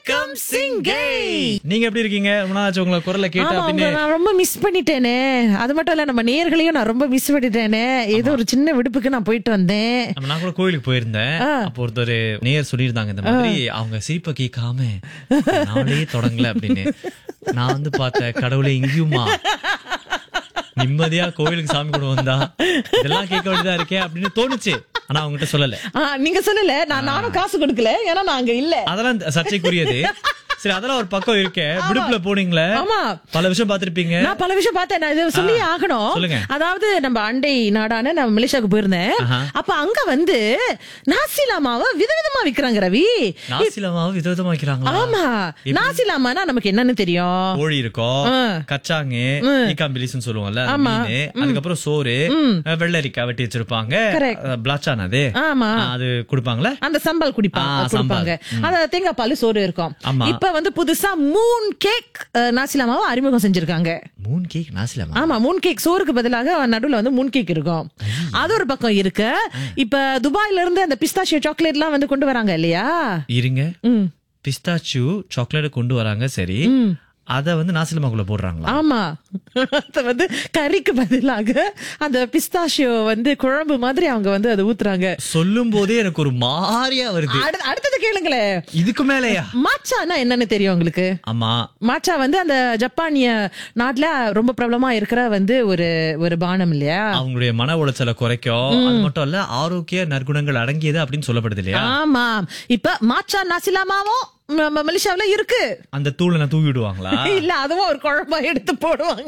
வணக்கம் சிங்கை நீங்க எப்படி இருக்கீங்க ரொம்ப நாள் ஆச்சு உங்களை குரலை கேட்டு ஆமா அப்படின்னு உங்களை நான் ரொம்ப மிஸ் பண்ணிட்டேனே அது மட்டும் இல்ல நம்ம நேர்களையும் நான் ரொம்ப மிஸ் பண்ணிட்டேனே ஏதோ ஒரு சின்ன விடுப்புக்கு நான் போயிட்டு வந்தேன் நம்ம நான் கூட கோயிலுக்கு போயிருந்தேன் அப்போ ஒருத்தர் நேயர் சொல்லியிருந்தாங்க இந்த மாதிரி அவங்க சிரிப்பை கேட்காம நாளே தொடங்கல அப்படின்னு நான் வந்து பார்த்தேன் கடவுளை இங்கேயுமா நிம்மதியா கோயிலுக்கு சாமி கூட வந்தா இதெல்லாம் கேட்க வேண்டியதா இருக்கே அப்படின்னு தோணுச்சு ஆனா அவங்ககிட்ட சொல்லல ஆ, நீங்க சொல்லல நான் நானும் காசு கொடுக்கல ஏன்னா நான் அங்க இல்ல அதெல்லாம் சர்ச்சைக்குரியது சரி அதெல்லாம் ஒரு பக்கம் இருக்கே விடுப்புல போனீங்களே ஆமா. பல விஷயம் பார்த்திருப்பீங்க நான் பல விஷயம் பார்த்தேன் நான் இதை சொல்லி ஆகணும் சொல்லுங்க. அதாவது நம்ம அண்டை நாடான நம்ம மலேசியாவுக்கு போயிருந்தேன் ஆஹா. அப்ப அங்க வந்து நாசிலாமாவை விதவிதமா விக்கிறாங்க ரவி நாசிலமாவும் விதவிதமா வைக்கிறாங்களா ஆமா நாசிலாமானா நமக்கு என்னன்னு தெரியும் கோழி இருக்கும் ஆ. கச்சாங்கு ஈக்காம்பிலிஸ்னு சொல்லுவோம்ல அந்த ஆமா. மீனு அதுக்கப்புறம் சோறு அஹ் வெள்ளரிக்காய் வெட்டி வச்சிருப்பாங்க Correct. அஹ் பிளாச்சான் அது ஆமா ஆ, அது கொடுப்பாங்களா அந்த சம்பல் குடிப்பாங்க ஆ, கொடுப்பாங்க அந்த தேங்காய் பால் சோறு இருக்கும் ஆமா. இப்ப வந்து புதுசா மூன் கேக் நாசிலாமாவை அறிமுகம் செஞ்சிருக்காங்க மூன் கேக் நாசிலமா ஆமா மூன் கேக் சோறுக்கு பதிலாக நடுவுல வந்து மூன் கேக் இருக்கும் அது ஒரு பக்கம் இருக்கு இப்ப துபாயில இருந்து அந்த பிஸ்தாஷியோ சாக்லேட் எல்லாம் வந்து கொண்டு வராங்க இல்லையா இருங்க ம். பிஸ்தாச்சு சாக்லேட் கொண்டு வராங்க சரி அத வந்து நாசிலமாக்குள்ள போடுறாங்களா ஆமா அது வந்து கறிக்கு பதிலாக அந்த பிஸ்தாஷியோ வந்து குழம்பு மாதிரி அவங்க வந்து அதை ஊத்துறாங்க சொல்லும் போதே எனக்கு ஒரு மாறியா வருது அடுத்த- அடுத்தது கேளுங்களேன் இதுக்கு மேலயா மாச்சானா என்னன்னு தெரியும் உங்களுக்கு ஆமா மாச்சா வந்து அந்த ஜப்பானிய நாட்டுல ரொம்ப பிரபலமா இருக்கிற வந்து ஒரு ஒரு பானம் இல்லையா அவங்களுடைய மன உளைச்சலை குறைக்கும் அது மட்டும் இல்ல ஆரோக்கிய நற்குணங்கள் அடங்கியது அப்படின்னு சொல்லப்படுது இல்லையா ஆமா இப்ப மாச்சா நாசிலாமாவும் ம- ம- மலேசியாவுல இருக்கு அந்த தூளை நான் தூவி விடுவாங்களா இல்ல அதுவும் ஒரு குழம்பா எடுத்து போடுவாங்க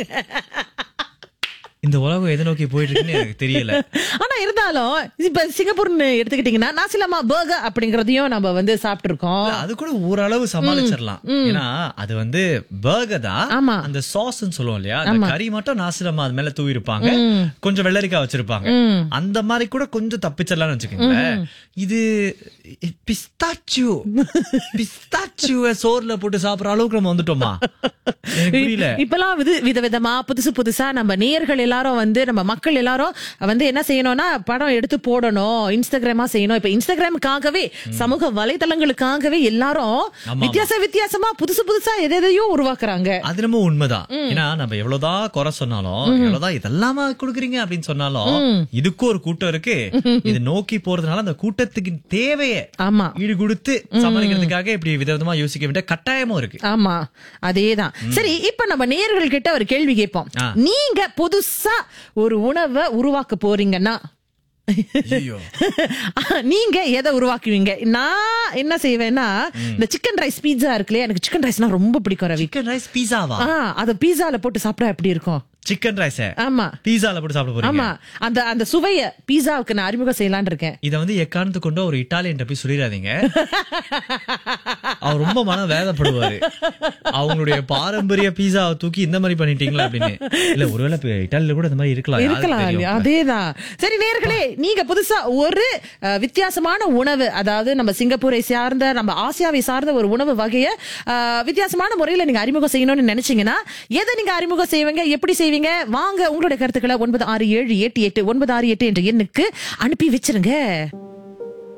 இந்த உலகம் எதை நோக்கி போயிட்டு இருக்குன்னு எனக்கு தெரியல ஆனா இருந்தாலும் இப்ப சிங்கப்பூர்னு எடுத்துக்கிட்டீங்கன்னா நாசிலாமா பர்கர் அப்படிங்கறதையும் நம்ம வந்து சாப்பிட்டு இருக்கோம் இல்ல, அது கூட ஓரளவு சமாளிச்சிடலாம் ஏன்னா அது வந்து பர்கர் தான் ஆமா. அந்த சாஸ் சொல்லுவோம் இல்லையா அந்த கறி மட்டும் நாசிரமா அது மேல தூவி இருப்பாங்க கொஞ்சம் வெள்ளரிக்காய் வச்சிருப்பாங்க அந்த மாதிரி கூட கொஞ்சம் தப்பிச்சிடலாம்னு வச்சுக்கோங்களேன் இது பிஸ்தாச்சு பிஸ்தாச்சு சோறுல போட்டு சாப்பிடுற அளவுக்கு நம்ம வந்துட்டோமா எனக்கு புரியல இப்பெல்லாம் வித விதவிதமா புதுசு புதுசா நம்ம நேயர்கள் எல்லாரும் வந்து நம்ம மக்கள் எல்லாரும் வந்து என்ன செய்யணும்னா படம் எடுத்து போடணும் இன்ஸ்டாகிராமா செய்யணும் இப்ப இன்ஸ்டாகிராமுக்காகவே சமூக வலைதளங்களுக்காகவே எல்லாரும் ஆமா. வித்தியாச வித்தியாசமா புதுசு புதுசா எதை எதையோ உருவாக்குறாங்க அது நம்ம உண்மைதான் ஏன்னா நம்ம எவ்வளவுதான் குறை சொன்னாலும் எவ்வளவுதான் இதெல்லாமா கொடுக்குறீங்க அப்படின்னு சொன்னாலும் இதுக்கும் ஒரு கூட்டம் இருக்கு இது நோக்கி போறதுனால அந்த கூட்டத்துக்கு தேவையை ஆமா ஈடு கொடுத்து சமாளிக்கிறதுக்காக இப்படி விதவிதமா யோசிக்க வேண்டிய கட்டாயமும் இருக்கு ஆமா அதேதான் சரி இப்ப நம்ம நேயர்கள் கிட்ட ஒரு கேள்வி கேட்போம் ஆ. நீங்க புதுசா ஒரு உணவை உருவாக்க போறீங்கன்னா ஐயோ நீங்க எதை உருவாக்குவீங்க நான் என்ன செய்வேன்னா இந்த சிக்கன் ரைஸ் பீட்சா இருக்குல்லையா எனக்கு சிக்கன் ரைஸ்னா ரொம்ப பிடிக்கும் ரவி சிக்கன் ரைஸ் பீஸாவா ஆ அத பீஸால போட்டு சாப்பிட்டா எப்படி இருக்கும் சிக்கன் ரைஸ் ஆமா பீஸால போட்டு சாப்பிட போறீங்க ஆமா அந்த அந்த சுவைய பீஸாவுக்கு நான் அறிமுகம் செய்யலாம்னு இருக்கேன் இத வந்து எக்காரணத்து கொண்டு ஒரு இட்டாலியன் போய் சொல்லிடாதீங்க அவர் ரொம்ப மன வேதப்படுவாரு அவங்களுடைய பாரம்பரிய பீஸாவை தூக்கி இந்த மாதிரி பண்ணிட்டீங்களா அப்படின்னு இல்ல ஒருவேளை இப்ப இட்டாலியில கூட இந்த மாதிரி இருக்கலாம் யாருக்கு இருக்கலாம் தெரியும்? இல்லையா? அதேதான் சரி நேர்களே நீங்க புதுசா ஒரு அஹ், வித்தியாசமான உணவு அதாவது நம்ம சிங்கப்பூரை சார்ந்த நம்ம ஆசியாவை சார்ந்த ஒரு உணவு வகைய அஹ், வித்தியாசமான முறையில நீங்க அறிமுகம் செய்யணும்னு நினைச்சீங்கன்னா எதை நீங்க அறிமுகம் செய்வீங்க எப்படி செய்வீங்க வாங்க உங்களுடைய கருத்துக்களை ஒன்பது ஆறு ஏழு எட்டு எட்டு ஒன்பது ஆறு எட்டு என்ற எண்ணுக்கு அனுப்பி வச்சிருங்க